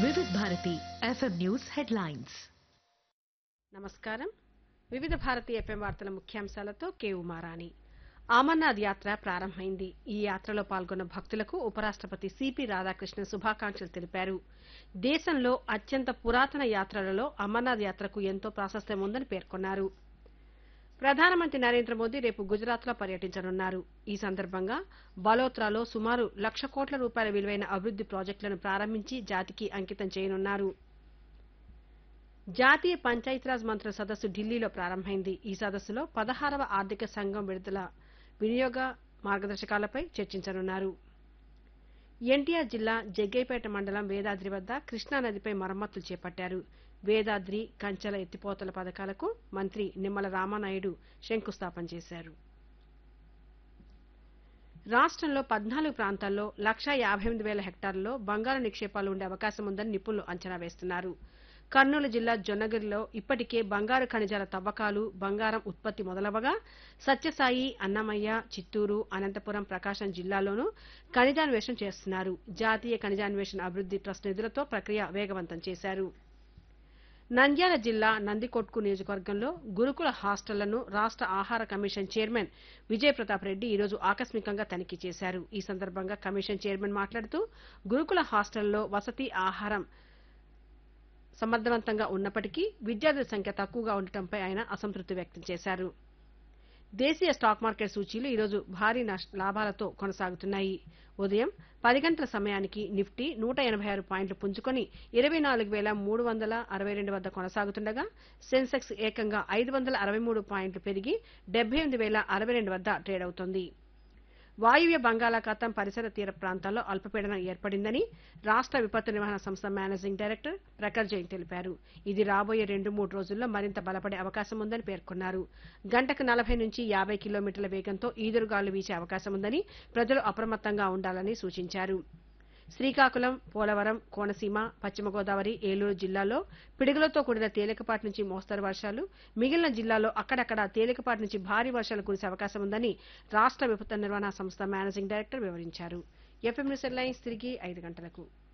Vividh Bharati FM news headlines నమస్కారం Vividh Bharati FM వార్తల ముఖ్యాంశాలతో కే ఉమారాణి అమర్నాథ్ యాత్ర ప్రారంభమైంది ఈ యాత్రలో పాల్గొన్న భక్తులకు ఉపరాష్ట్రపతి సిపి రాధాకృష్ణ శుభాకాంక్షలు తెలిపారు దేశంలో అత్యంత పురాతన యాత్రలలో అమర్నాథ్ యాత్రకు ఎంతో ప్రాశస్త్యం ఉందని పేర్కొన్నారు ప్రధానమంత్రి నరేంద్ర మోదీ రేపు గుజరాత్లో పర్యటించనున్నారు ఈ సందర్భంగా బలోత్రాలో సుమారు లక్ష కోట్ల రూపాయల విలువైన అభివృద్ది ప్రాజెక్టులను ప్రారంభించి జాతికి అంకితం చేయనున్నారు జాతీయ పంచాయతీరాజ్ మంత్రుల సదస్సు ఢిల్లీలో ప్రారంభమైంది ఈ సదస్సులో పదహారవ ఆర్థిక సంఘం విడుదల వినియోగ మార్గదర్శకాలపై చర్చించనున్నారు ఎన్టీఆర్ జిల్లా జగ్గైపేట మండలం వేదాద్రి వద్ద కృష్ణానదిపై మరమ్మతులు చేపట్టారు వేదాద్రి కంచెల ఎత్తిపోతల పథకాలకు మంత్రి నిమ్మల రామానాయుడు శంకుస్థాపన చేశారు రాష్ట్రంలో పద్నాలుగు ప్రాంతాల్లో లక్షా యాభై ఎనిమిది వేల హెక్టార్లలో బంగారు నిక్షేపాలు ఉండే అవకాశం ఉందని నిపుణులు అంచనా వేస్తున్నారు కర్నూలు జిల్లా జొన్నగిరిలో ఇప్పటికే బంగారు ఖనిజాల తవ్వకాలు బంగారం ఉత్పత్తి మొదలవగా సత్యసాయి అన్నమయ్య చిత్తూరు అనంతపురం ప్రకాశం జిల్లాలోనూ ఖనిజాన్వేషణ చేస్తున్నారు జాతీయ ఖనిజాన్వేషణ అభివృద్ది ట్రస్ట్ నిధులతో ప్రక్రియ వేగవంతం చేశారు నంద్యాల జిల్లా నందికొట్కు నియోజకవర్గంలో గురుకుల హాస్టళ్లను రాష్ట ఆహార కమిషన్ చైర్మన్ విజయ్ ప్రతాప్ రెడ్డి ఈరోజు ఆకస్మికంగా తనిఖీ చేశారు ఈ సందర్భంగా కమిషన్ చైర్మన్ మాట్లాడుతూ గురుకుల హాస్టల్లో వసతి ఆహారం సమర్థవంతంగా ఉన్నప్పటికీ విద్యార్థుల సంఖ్య తక్కువగా ఉండటంపై ఆయన అసంతృప్తి వ్యక్తం చేశారు దేశీయ స్టాక్ మార్కెట్ సూచీలు ఈరోజు భారీ నష్ట- లాభాలతో కొనసాగుతున్నాయి ఉదయం పది గంటల సమయానికి నిఫ్టీ నూట ఎనభై ఆరు పాయింట్లు పుంజుకొని ఇరవై నాలుగు వేల మూడు వందల అరవై రెండు వద్ద కొనసాగుతుండగా సెన్సెక్స్ ఏకంగా ఐదు వందల అరవై మూడు పాయింట్లు పెరిగి డెబ్బై ఎనిమిది వేల అరవై రెండు వద్ద ట్రేడ్ అవుతోంది వాయువ్య బంగాళాఖాతం పరిసర తీర ప్రాంతాల్లో అల్పపీడనం ఏర్పడిందని రాష్ట విపత్తు నిర్వహణ సంస్థ మేనేజింగ్ డైరెక్టర్ ప్రఖర్ జైన్ తెలిపారు ఇది రాబోయే రెండు మూడు రోజుల్లో మరింత బలపడే అవకాశం ఉందని పేర్కొన్నారు గంటకు నలభై నుంచి యాభై కిలోమీటర్ల వేగంతో ఈదురుగాలు వీచే అవకాశం ఉందని ప్రజలు అప్రమత్తంగా ఉండాలని సూచించారు శ్రీకాకుళం పోలవరం కోనసీమ పశ్చిమ గోదావరి ఏలూరు జిల్లాల్లో పిడుగులతో కూడిన తేలికపాటి నుంచి మోస్తరు వర్షాలు మిగిలిన జిల్లాల్లో అక్కడక్కడ తేలికపాటి నుంచి భారీ వర్షాలు కురిసే అవకాశం ఉందని రాష్ట విపత్తు నిర్వహణ సంస్థ మేనేజింగ్ డైరెక్టర్ వివరించారు ఎఫ్ఎం న్యూస్ హెడ్లైన్స్ తిరిగి ఐదు గంటలకు